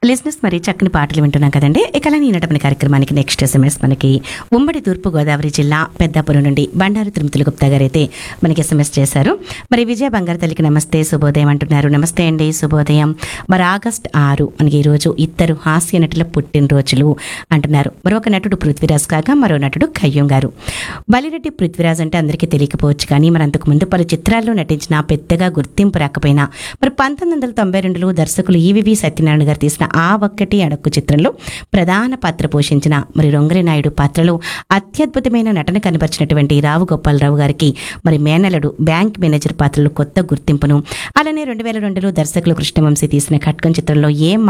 లిజినెస్ మరి చక్కని పాటలు వింటున్నాం కదండి ఇక అలానే ఈనాటి కార్యక్రమానికి నెక్స్ట్ ఎస్ఎంఎస్ మనకి ఉమ్మడి తూర్పు గోదావరి జిల్లా పెద్దాపురం నుండి బండారు తిరుమతులు గుప్తా గారు అయితే మనకి ఎస్ఎంఎస్ చేశారు మరి విజయ బంగారు తల్లికి నమస్తే శుభోదయం అంటున్నారు నమస్తే అండి శుభోదయం మరి ఆగస్ట్ ఆరు మనకి ఈరోజు ఇద్దరు హాస్య నటుల పుట్టినరోజులు అంటున్నారు మరొక నటుడు పృథ్వీరాజ్ కాగా మరో నటుడు ఖయ్యం గారు బలిరెడ్డి పృథ్వీరాజ్ అంటే అందరికీ తెలియకపోవచ్చు కానీ మరి అంతకు ముందు పలు చిత్రాల్లో నటించిన పెద్దగా గుర్తింపు రాకపోయినా మరి పంతొమ్మిది వందల తొంభై రెండులో దర్శకులు ఈవివి సత్యనారాయణ గారు తీసిన ఆ ఒక్కటి అడక్కు చిత్రంలో ప్రధాన పాత్ర పోషించిన మరి రొంగరి నాయుడు పాత్రలో అత్యద్భుతమైన నటన కనబరిచినటువంటి రావు గోపాలరావు గారికి మరి మేనలుడు బ్యాంక్ మేనేజర్ పాత్రలో కొత్త గుర్తింపును అలానే రెండు వేల రెండులో దర్శకులు కృష్ణవంశీ తీసిన ఖడ్గం చిత్రంలో ఏం